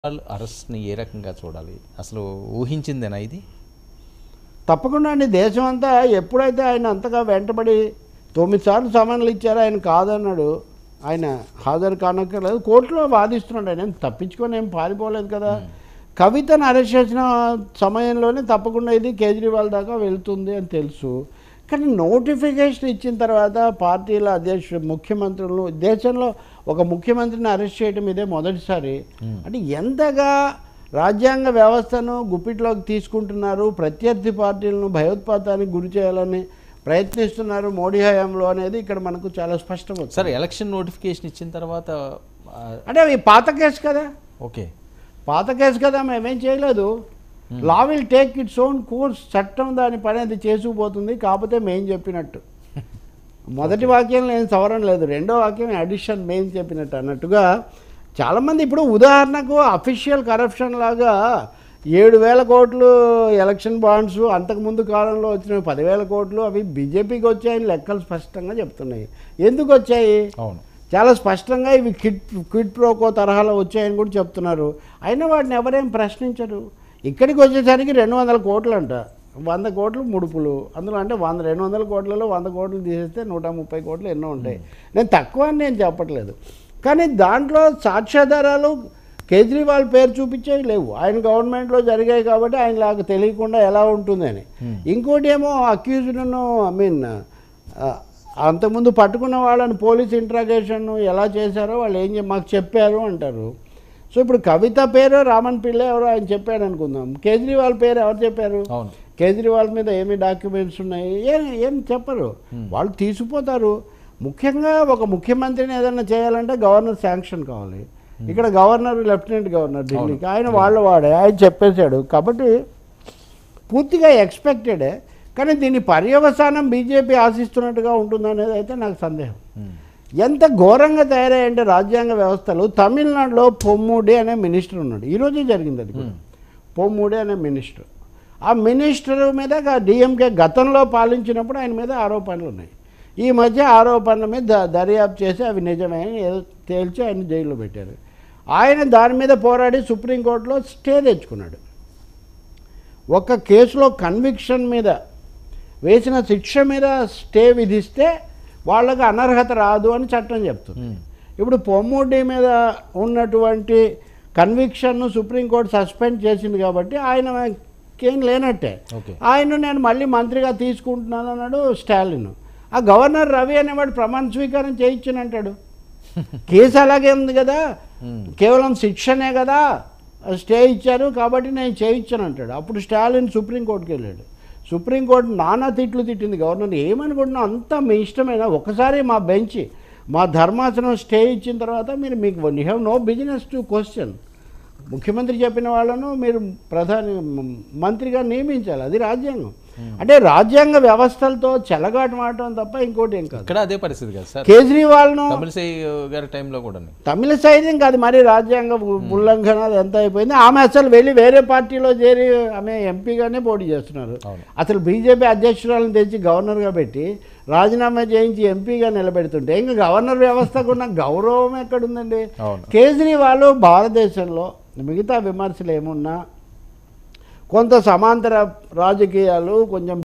కేజ్రీవాల్ అరెస్ట్ని ఏ రకంగా చూడాలి అసలు ఊహించిందేనా ఇది తప్పకుండా అండి దేశం అంతా ఎప్పుడైతే ఆయన అంతగా వెంటబడి తొమ్మిది సార్లు సమన్లు ఇచ్చారు ఆయన కాదన్నాడు ఆయన హాజరు కానక్కర్లేదు కోర్టులో వాదిస్తున్నాడు ఆయన ఏం తప్పించుకొని ఏం పారిపోలేదు కదా కవితను అరెస్ట్ చేసిన సమయంలోనే తప్పకుండా ఇది కేజ్రీవాల్ దాకా వెళ్తుంది అని తెలుసు కానీ నోటిఫికేషన్ ఇచ్చిన తర్వాత పార్టీల అధ్యక్షుడు ముఖ్యమంత్రులను దేశంలో ఒక ముఖ్యమంత్రిని అరెస్ట్ చేయడం ఇదే మొదటిసారి అంటే ఎంతగా రాజ్యాంగ వ్యవస్థను గుప్పిట్లోకి తీసుకుంటున్నారు ప్రత్యర్థి పార్టీలను భయోత్పాతానికి గురి చేయాలని ప్రయత్నిస్తున్నారు మోడీ హయాంలో అనేది ఇక్కడ మనకు చాలా స్పష్టమవుతుంది సార్ ఎలక్షన్ నోటిఫికేషన్ ఇచ్చిన తర్వాత ఆ, అంటే అవి పాత కేసు కదా ఓకే పాత కేసు కదా మేమేం చేయలేదు law will take its own course చట్టం దాని పని అది చేసుకుపోతుంది కాకపోతే మేం చెప్పినట్టు మొదటి వాక్యంలో ఏం సవరణ లేదు రెండో వాక్యం అడిషన్ మేం చెప్పినట్టు అన్నట్టుగా చాలామంది ఇప్పుడు ఉదాహరణకు అఫీషియల్ కరప్షన్ లాగా ఏడు వేల కోట్లు ఎలక్షన్ బాండ్స్ అంతకుముందు కాలంలో వచ్చిన పదివేల కోట్లు అవి బీజేపీకి వచ్చాయని లెక్కలు స్పష్టంగా చెప్తున్నాయి ఎందుకు వచ్చాయి అవును చాలా స్పష్టంగా ఇవి కిడ్ క్విడ్ ప్రోకో తరహాలో వచ్చాయని కూడా చెప్తున్నారు అయినా వాటిని ఎవరేం ప్రశ్నించరు ఇక్కడికి వచ్చేసరికి రెండు వందల కోట్లు అంట వంద కోట్లు ముడుపులు అందులో అంటే వంద రెండు వందల కోట్లలో వంద కోట్లు తీసేస్తే నూట ముప్పై కోట్లు ఎన్నో ఉంటాయి నేను తక్కువ అని నేను చెప్పట్లేదు కానీ దాంట్లో సాక్ష్యాధారాలు కేజ్రీవాల్ పేరు చూపించేవి లేవు ఆయన గవర్నమెంట్లో జరిగాయి కాబట్టి ఆయన లాగా తెలియకుండా ఎలా ఉంటుందని ఇంకోటి ఏమో అక్యూజ్డ్ను ఐ మీన్ అంతకుముందు పట్టుకున్న వాళ్ళని పోలీస్ ఇంట్రాగేషన్ ఎలా చేశారో వాళ్ళు ఏం చె- మాకు చెప్పారు అంటారు సో ఇప్పుడు కవిత పేరు రామన్ పిల్ల ఎవరో ఆయన చెప్పాడు అనుకుందాం కేజ్రీవాల్ పేరు ఎవరు చెప్పారు అవును కేజ్రీవాల్ మీద ఏమి డాక్యుమెంట్స్ ఉన్నాయి ఏం ఏం చెప్పరు వాళ్ళు తీసుకుపోతారు ముఖ్యంగా ఒక ముఖ్యమంత్రిని ఏదైనా చేయాలంటే గవర్నర్ శాంక్షన్ కావాలి ఇక్కడ గవర్నర్ లెఫ్టినెంట్ గవర్నర్ ఢిల్లీకి ఆయన వాళ్ళ వాడే ఆయన చెప్పేశాడు కాబట్టి పూర్తిగా ఎక్స్పెక్టెడే కానీ దీని పర్యవసానం బీజేపీ ఆశిస్తున్నట్టుగా ఉంటుందనేది అయితే నాకు సందేహం ఉమ్. ఎంత ఘోరంగా తయారయ్యంటే రాజ్యాంగ వ్యవస్థలు తమిళనాడులో పొమ్ముడి అనే మినిస్టర్ ఉన్నాడు ఈరోజే జరిగింది అది కూడా పొమ్ముడి అనే మినిస్టర్ ఆ మినిస్టర్ మీద డిఎంకే గతంలో పాలించినప్పుడు ఆయన మీద ఆరోపణలు ఉన్నాయి ఈ మధ్య ఆరోపణల మీద ద- దర్యాప్తు చేసి అవి నిజమే ఏదో తేల్చి ఆయన జైల్లో పెట్టారు ఆయన దాని మీద పోరాడి సుప్రీంకోర్టులో స్టే తెచ్చుకున్నాడు ఒక కేసులో కన్విక్షన్ మీద వేసిన శిక్ష మీద స్టే విధిస్తే వాళ్ళకి అనర్హత రాదు అని చట్టం చెప్తుంది ఉమ్. ఇప్పుడు పొమ్ముడి మీద ఉన్నటువంటి కన్విక్షన్ను సుప్రీంకోర్టు సస్పెండ్ చేసింది కాబట్టి ఆయనకేం లేనట్టే ఓకే ఆయన నేను మళ్ళీ మంత్రిగా తీసుకుంటున్నాను అన్నాడు స్టాలిన్ ఆ గవర్నర్ రవి అనేవాడు ప్రమాణ స్వీకారం చేయించనంటాడు కేసు అలాగే ఉంది కదా ఉమ్. కేవలం శిక్షనే కదా స్టే ఇచ్చారు కాబట్టి నేను చేయించాను అంటాడు అప్పుడు స్టాలిన్ సుప్రీంకోర్టుకి వెళ్ళాడు సుప్రీంకోర్టు నానా తిట్లు తిట్టింది గవర్నర్ ఏమనుకుంటున్నా అంతా మీ ఇష్టమైనా ఒకసారి మా బెంచ్ మా ధర్మాసనం స్టే ఇచ్చిన తర్వాత మీరు మీకు you have no business to question ముఖ్యమంత్రి చెప్పిన వాళ్ళను మీరు ప్రధాని మ- మంత్రిగా నియమించాలి అది రాజ్యాంగం అంటే రాజ్యాంగ వ్యవస్థలతో చెలగాటు మాటం తప్ప ఇంకోటి ఏం కాదు ఇక్కడ అదే పరిస్థితి కదా సార్ కేజ్రీవాల్ను తమిళసై గారి టైంలో కూడా తమిళ సైన్యం కాదు మరి రాజ్యాంగ ఉ- ఉల్లంఘన అది ఎంత అయిపోయింది ఆమె అసలు వెళ్ళి వేరే పార్టీలో చేరి ఆమె ఎంపీగానే పోటీ చేస్తున్నారు అవును. అసలు బీజేపీ అధ్యక్షురాలను తెచ్చి గవర్నర్గా పెట్టి రాజీనామా చేయించి ఎంపీగా నిలబెడుతుంటే ఇంకా గవర్నర్ వ్యవస్థకు ఉన్న గౌరవం ఎక్కడుందండి అవును కేజ్రీవాల్ భారతదేశంలో మిగతా విమర్శలు ఏమున్నా కొంత సమాంతర రాజకీయాలు కొంచెం